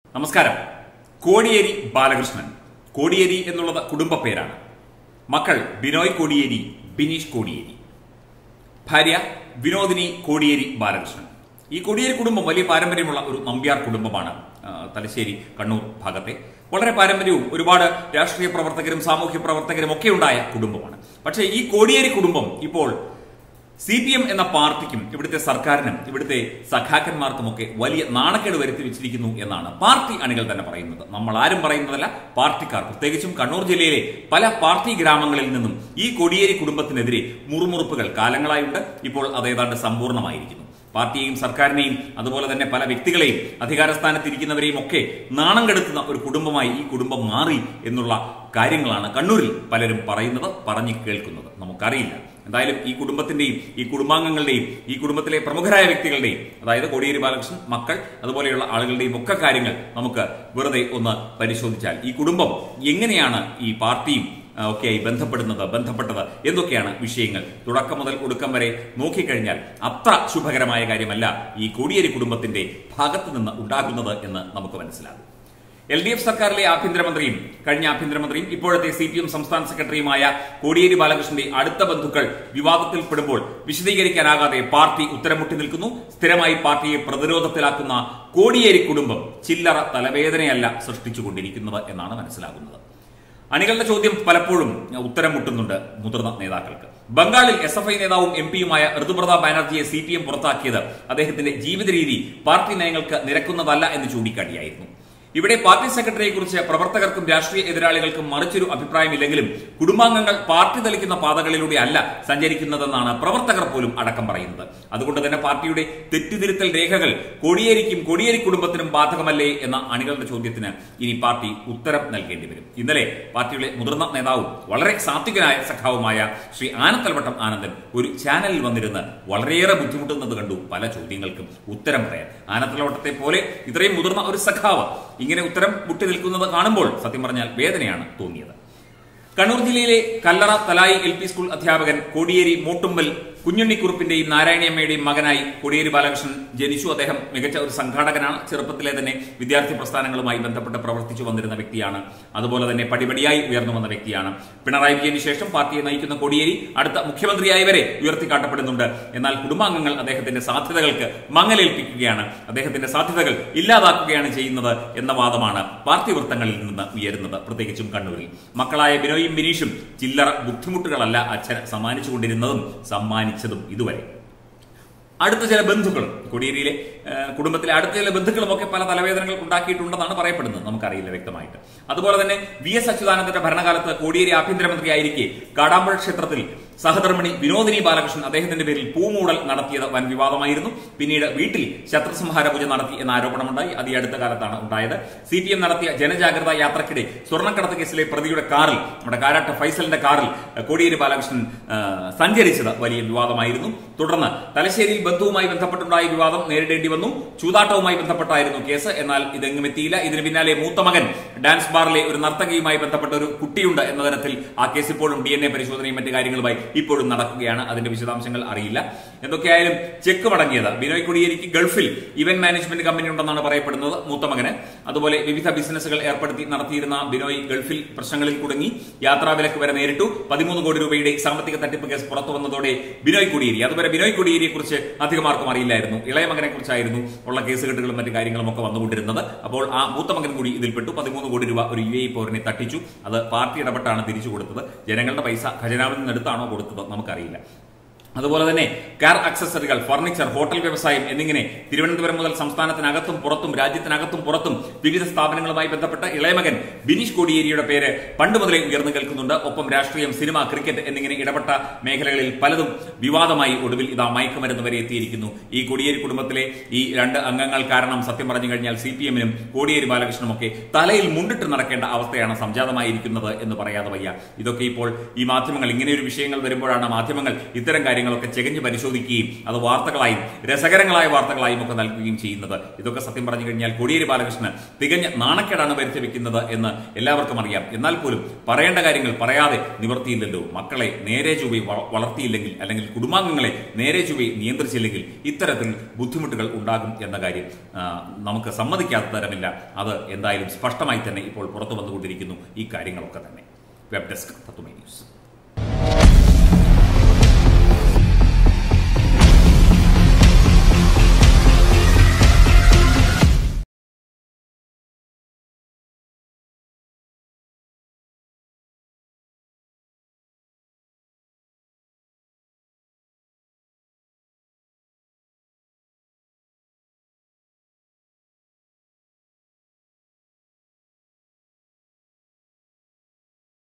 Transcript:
നമസ്കാരം കോടിയേരി ബാലകൃഷ്ണൻ കോടിയേരി എന്നുള്ളത് കുടുംബ പേരാണ് മക്കൾ ബിനോയ് കോടിയേരി ബിനീഷ് കോടിയേരി ഭാര്യ വിനോദിനി കോടിയേരി ബാലകൃഷ്ണൻ ഈ കോടിയേരി കുടുംബം വലിയ പാരമ്പര്യമുള്ള ഒരു നമ്പ്യാർ കുടുംബമാണ് ആ, തലശ്ശേരി കണ്ണൂർ ഭാഗത്തെ വളരെ പാരമ്പര്യവും ഒരുപാട് രാഷ്ട്രീയ പ്രവർത്തകരും സാമൂഹ്യ പ്രവർത്തകരും ഒക്കെ ഉണ്ടായ കുടുംബമാണ് പക്ഷേ ഈ കോടിയേരി കുടുംബം ഇപ്പോൾ സി പി എം എന്ന പാർട്ടിക്കും ഇവിടുത്തെ സർക്കാരിനും ഇവിടുത്തെ സഖാക്കന്മാർക്കുമൊക്കെ വലിയ നാണക്കേട് വരുത്തി വെച്ചിരിക്കുന്നു എന്നാണ് പാർട്ടി അണികൾ തന്നെ പറയുന്നത് നമ്മൾ ആരും പറയുന്നതല്ല പാർട്ടിക്കാർ പ്രത്യേകിച്ചും കണ്ണൂർ ജില്ലയിലെ പല പാർട്ടി ഗ്രാമങ്ങളിൽ നിന്നും ഈ കൊടിയേരി കുടുംബത്തിനെതിരെ മുറുമുറുപ്പുകൾ കാലങ്ങളായുണ്ട് ഇപ്പോൾ അത് ഏതാണ്ട് സമ്പൂർണ്ണമായിരിക്കുന്നു പാർട്ടിയെയും സർക്കാരിനെയും അതുപോലെ തന്നെ പല വ്യക്തികളെയും അധികാരസ്ഥാനത്തിരിക്കുന്നവരെയും ഒക്കെ നാണം കെടുത്തുന്ന ഒരു കുടുംബമായി ഈ കുടുംബം മാറി എന്നുള്ള കാര്യങ്ങളാണ് കണ്ണൂരിൽ പലരും പറയുന്നത് പറഞ്ഞു കേൾക്കുന്നത് നമുക്കറിയില്ല എന്തായാലും ഈ കുടുംബത്തിന്റെയും ഈ കുടുംബാംഗങ്ങളുടെയും ഈ കുടുംബത്തിലെ പ്രമുഖരായ വ്യക്തികളുടെയും അതായത് കോടിയേരി ബാലകൃഷ്ണൻ മക്കൾ അതുപോലെയുള്ള ആളുകളുടെയും ഒക്കെ കാര്യങ്ങൾ നമുക്ക് വെറുതെ ഒന്ന് പരിശോധിച്ചാൽ ഈ കുടുംബം എങ്ങനെയാണ് ഈ പാർട്ടിയും ആ, ഒക്കെയായി ബന്ധപ്പെടുന്നത് ബന്ധപ്പെട്ടത് എന്തൊക്കെയാണ് വിഷയങ്ങൾ തുടക്കം മുതൽ ഒടുക്കം വരെ നോക്കിക്കഴിഞ്ഞാൽ അത്ര ശുഭകരമായ കാര്യമല്ല ഈ കോടിയേരി കുടുംബത്തിന്റെ ഭാഗത്ത് നിന്ന് ഉണ്ടാകുന്നത് എന്ന് നമുക്ക് മനസ്സിലാകും എൽ ഡി എഫ് സർക്കാരിലെ ആഭ്യന്തരമന്ത്രിയും കഴിഞ്ഞ ആഭ്യന്തരമന്ത്രിയും ഇപ്പോഴത്തെ സി പി എം സംസ്ഥാന സെക്രട്ടറിയുമായ കോടിയേരി ബാലകൃഷ്ണന്റെ അടുത്ത ബന്ധുക്കൾ വിവാദത്തിൽപ്പെടുമ്പോൾ വിശദീകരിക്കാനാകാതെ പാർട്ടി ഉത്തരമുട്ടി നിൽക്കുന്നു സ്ഥിരമായി പാർട്ടിയെ പ്രതിരോധത്തിലാക്കുന്ന കോടിയേരി കുടുംബം ചില്ലറ തലവേദനയല്ല സൃഷ്ടിച്ചുകൊണ്ടിരിക്കുന്നത് എന്നാണ് മനസ്സിലാകുന്നത് അണികളുടെ ചോദ്യം പലപ്പോഴും ഉത്തരം മുട്ടുന്നുണ്ട് മുതിർന്ന നേതാക്കൾക്ക് ബംഗാളിൽ എസ് എഫ് ഐ നേതാവും എം പിയുമായ ഋതുപ്രതാപ് ബാനർജിയെ സി പി എം പുറത്താക്കിയത് അദ്ദേഹത്തിന്റെ ജീവിത രീതി പാർട്ടി നയങ്ങൾക്ക് നിരക്കുന്നതല്ല എന്ന് ചൂണ്ടിക്കാട്ടിയായിരുന്നു ഇവിടെ പാർട്ടി സെക്രട്ടറിയെ കുറിച്ച് പ്രവർത്തകർക്കും രാഷ്ട്രീയ എതിരാളികൾക്കും മറിച്ചൊരു അഭിപ്രായമില്ലെങ്കിലും കുടുംബാംഗങ്ങൾ പാർട്ടി തെളിക്കുന്ന പാതകളിലൂടെ അല്ല സഞ്ചരിക്കുന്നതെന്നാണ് പ്രവർത്തകർ പോലും അടക്കം പറയുന്നത് അതുകൊണ്ട് തന്നെ പാർട്ടിയുടെ തെറ്റുതിരുത്തൽ രേഖകൾ കോടിയേരിക്കും കോടിയേരി കുടുംബത്തിനും ബാധകമല്ലേ എന്ന അണികളുടെ ചോദ്യത്തിന് ഇനി പാർട്ടി ഉത്തരം നൽകേണ്ടി വരും ഇന്നലെ പാർട്ടിയുടെ മുതിർന്ന നേതാവും വളരെ സാത്വികനായ സഖാവുമായ ശ്രീ ആനത്തൽവട്ടം ആനന്ദൻ ഒരു ചാനലിൽ വന്നിരുന്ന് വളരെയേറെ ബുദ്ധിമുട്ടുന്നത് കണ്ടു പല ചോദ്യങ്ങൾക്കും ഉത്തരം പറയാൻ ആനത്തലവട്ടത്തെ പോലെ ഇത്രയും മുതിർന്ന ഒരു സഖാവ് ഇങ്ങനെ ഉത്തരം മുട്ടി നിൽക്കുന്നത് കാണുമ്പോൾ സത്യം പറഞ്ഞാൽ വേദനയാണ് തോന്നിയത് കണ്ണൂർ ജില്ലയിലെ Kallara Thalayi L P school അധ്യാപകൻ കോടിയേരി മൂട്ടുമ്മൽ കുഞ്ഞുണ്ണിക്കുറുപ്പിന്റെയും നാരായണിയമ്മയുടെയും മകനായി കോടിയേരി ബാലകൃഷ്ണൻ ജനിച്ചു അദ്ദേഹം മികച്ച ഒരു സംഘാടകനാണ് ചെറുപ്പത്തിലെ തന്നെ വിദ്യാർത്ഥി പ്രസ്ഥാനങ്ങളുമായി ബന്ധപ്പെട്ട് പ്രവർത്തിച്ചു വന്നിരുന്ന വ്യക്തിയാണ് അതുപോലെ തന്നെ പടിപടിയായി ഉയർന്നു വന്ന വ്യക്തിയാണ് പിണറായി വിജയന് ശേഷം പാർട്ടിയെ നയിക്കുന്ന കോടിയേരി അടുത്ത മുഖ്യമന്ത്രിയായി വരെ ഉയർത്തിക്കാട്ടപ്പെടുന്നുണ്ട് എന്നാൽ കുടുംബാംഗങ്ങൾ അദ്ദേഹത്തിന്റെ സാധ്യതകൾക്ക് മങ്ങലേൽപ്പിക്കുകയാണ് അദ്ദേഹത്തിന്റെ സാധ്യതകൾ ഇല്ലാതാക്കുകയാണ് ചെയ്യുന്നത് എന്ന വാദമാണ് പാർട്ടി വൃത്തങ്ങളിൽ നിന്ന് ഉയരുന്നത് പ്രത്യേകിച്ചും കണ്ണൂരിൽ മക്കളായ ബിനോയും ബിനീഷും ചില്ലറ ബുദ്ധിമുട്ടുകളല്ല അച്ഛൻ സമ്മാനിച്ചുകൊണ്ടിരുന്നതും സമ്മാനിച്ചതും ഇതുവരെ അടുത്ത ചില ബന്ധുക്കളും കോടിയേരിയിലെ ആ, കുടുംബത്തിലെ അടുത്ത ചില ബന്ധുക്കളും ഒക്കെ പല തലവേദനകൾ ഉണ്ടാക്കിയിട്ടുണ്ടെന്നാണ് പറയപ്പെടുന്നത് നമുക്കറിയില്ല വ്യക്തമായിട്ട് അതുപോലെ തന്നെ വി എസ് അച്യുതാനന്ദന്റെ ഭരണകാലത്ത് കോടിയേരി ആഭ്യന്തരമന്ത്രിയായിരിക്കെ കാടാമ്പുഴ ക്ഷേത്രത്തിൽ സഹധർമ്മിണി വിനോദിനി ബാലകൃഷ്ണൻ അദ്ദേഹത്തിന്റെ പേരിൽ പൂമൂടൽ നടത്തിയത് വൻ വിവാദമായിരുന്നു പിന്നീട് വീട്ടിൽ ശത്രുസംഹാര പൂജ നടത്തി എന്ന ആരോപണമുണ്ടായി അത് ഈ അടുത്ത കാലത്താണ് ഉണ്ടായത് സി പി എം നടത്തിയ ജനജാഗ്രതാ യാത്രക്കിടെ സ്വർണ്ണക്കടത്ത് കേസിലെ പ്രതിയുടെ കാറിൽ നമ്മുടെ കാരാട്ട് ഫൈസലിന്റെ കാറിൽ ആ, കോടിയേരി ബാലകൃഷ്ണൻ ആ, സഞ്ചരിച്ചത് വലിയ വിവാദമായിരുന്നു തുടർന്ന് തലശ്ശേരിയിൽ ബന്ധുവുമായി ബന്ധപ്പെട്ടുണ്ടായ വിവാദം നേരിടേണ്ടി വന്നു ചൂതാട്ടവുമായി ബന്ധപ്പെട്ടായിരുന്നു കേസ് എന്നാൽ ഇതെങ്ങും എത്തിയില്ല ഇതിന് പിന്നാലെ മൂത്ത മകൻ ഡാൻസ് ബാറിലെ ഒരു നർത്തകിയുമായി ബന്ധപ്പെട്ട ഒരു കുട്ടിയുണ്ട് എന്ന തരത്തിൽ ആ കേസ് ഇപ്പോഴും ഡി എൻ എ പരിശോധനയും മറ്റു കാര്യങ്ങളുമായി ഇപ്പോഴും നടക്കുകയാണ് അതിന്റെ വിശദാംശങ്ങൾ അറിയില്ല എന്തൊക്കെയായാലും ചെക്ക് മടങ്ങിയത് ബിനോയ് കൊടിയേരിക്ക് ഗൾഫിൽ ഇവന്റ് മാനേജ്മെന്റ് കമ്പനി ഉണ്ടെന്നാണ് പറയപ്പെടുന്നത് മൂത്ത മകന് അതുപോലെ വിവിധ ബിസിനസ്സുകൾ ഏർപ്പെടുത്തി നടത്തിയിരുന്ന ബിനോയ് ഗൾഫിൽ പ്രശ്നങ്ങളിൽ കുടുങ്ങി യാത്രാവിലക്ക് വരെ നേരിട്ടു പതിമൂന്ന് കോടി രൂപയുടെ സാമ്പത്തിക തട്ടിപ്പ് കേസ് പുറത്തു വന്നതോടെ ബിനോയ് കൊടിയേരി അതുവരെ ബിനോയ് കൊടിയേരിയെ കുറിച്ച് അധികമാർക്കും അറിയില്ലായിരുന്നു ഇളയ മകനെ കുറിച്ചായിരുന്നു ഉള്ള കേസുകെട്ടുകളും മറ്റു കാര്യങ്ങളും ഒക്കെ വന്നുകൊണ്ടിരുന്നത് അപ്പോൾ ആ മൂത്ത മകൻ കൂടി ഇതിൽപ്പെട്ടു പതിമൂന്ന് കോടി രൂപ ഒരു യു എ പൗരനെ തട്ടിച്ചു അത് പാർട്ടി ഇടപെട്ടാണ് തിരിച്ചു കൊടുത്തത് ജനങ്ങളുടെ പൈസ ഖജനാവിൽ നിന്ന് എടുത്താണോ കൊടുത്തത് നമുക്കറിയില്ല അതുപോലെ തന്നെ കാർ അക്സസറികൾ ഫർണിച്ചർ ഹോട്ടൽ വ്യവസായം എന്നിങ്ങനെ തിരുവനന്തപുരം മുതൽ സംസ്ഥാനത്തിനകത്തും പുറത്തും രാജ്യത്തിനകത്തും പുറത്തും വിവിധ സ്ഥാപനങ്ങളുമായി ബന്ധപ്പെട്ട ഇളയമകൻ ബിനീഷ് കോടിയേരിയുടെ പേര് പണ്ട് മുതലേ ഉയർന്നു കേൾക്കുന്നുണ്ട് ഒപ്പം രാഷ്ട്രീയം സിനിമ ക്രിക്കറ്റ് എന്നിങ്ങനെ ഇടപെട്ട മേഖലകളിൽ പലതും വിവാദമായി ഒടുവിൽ ഇതാ മയക്കുമരുന്ന് വരെ എത്തിയിരിക്കുന്നു ഈ കോടിയേരി കുടുംബത്തിലെ ഈ രണ്ട് അംഗങ്ങൾ കാരണം സത്യം പറഞ്ഞു കഴിഞ്ഞാൽ സി പി എമ്മിനും കോടിയേരി ബാലകൃഷ്ണനും ഒക്കെ തലയിൽ മുണ്ടിട്ട് നടക്കേണ്ട അവസ്ഥയാണ് സംജാതമായിരിക്കുന്നത് എന്ന് പറയാതെ വയ്യ ഇതൊക്കെ ഇപ്പോൾ ഈ മാധ്യമങ്ങൾ ഇങ്ങനെയൊരു വിഷയങ്ങൾ വരുമ്പോഴാണ് മാധ്യമങ്ങൾ ഇത്തരം കാര്യങ്ങൾ കാര്യങ്ങളൊക്കെ ചെകഞ്ഞ് പരിശോധിക്കുകയും അത് വാർത്തകളായും രസകരങ്ങളായ വാർത്തകളായും ഒക്കെ നൽകുകയും ചെയ്യുന്നത് ഇതൊക്കെ സത്യം പറഞ്ഞു കഴിഞ്ഞാൽ കോടിയേരി ബാലകൃഷ്ണൻ തികഞ്ഞ നാണക്കേടാണ് വരുത്തി വെക്കുന്നത് എന്ന് എല്ലാവർക്കും അറിയാം എന്നാൽ പോലും പറയേണ്ട കാര്യങ്ങൾ പറയാതെ നിവർത്തിയില്ലല്ലോ മക്കളെ നേരെ ചൊവ്വെ വ- വളർത്തിയില്ലെങ്കിൽ അല്ലെങ്കിൽ കുടുംബാംഗങ്ങളെ നേരെ ചൊവ്വെ നിയന്ത്രിച്ചില്ലെങ്കിൽ ഇത്തരത്തിൽ ബുദ്ധിമുട്ടുകൾ ഉണ്ടാകും എന്ന കാര്യം ആ, നമുക്ക് സമ്മതിക്കാത്ത തരമില്ല അത് എന്തായാലും സ്പഷ്ടമായി തന്നെ ഇപ്പോൾ പുറത്തു വന്നുകൊണ്ടിരിക്കുന്നു ഈ കാര്യങ്ങളൊക്കെ തന്നെ വെബ് ഡെസ്ക് തത്വമേ ന്യൂസ്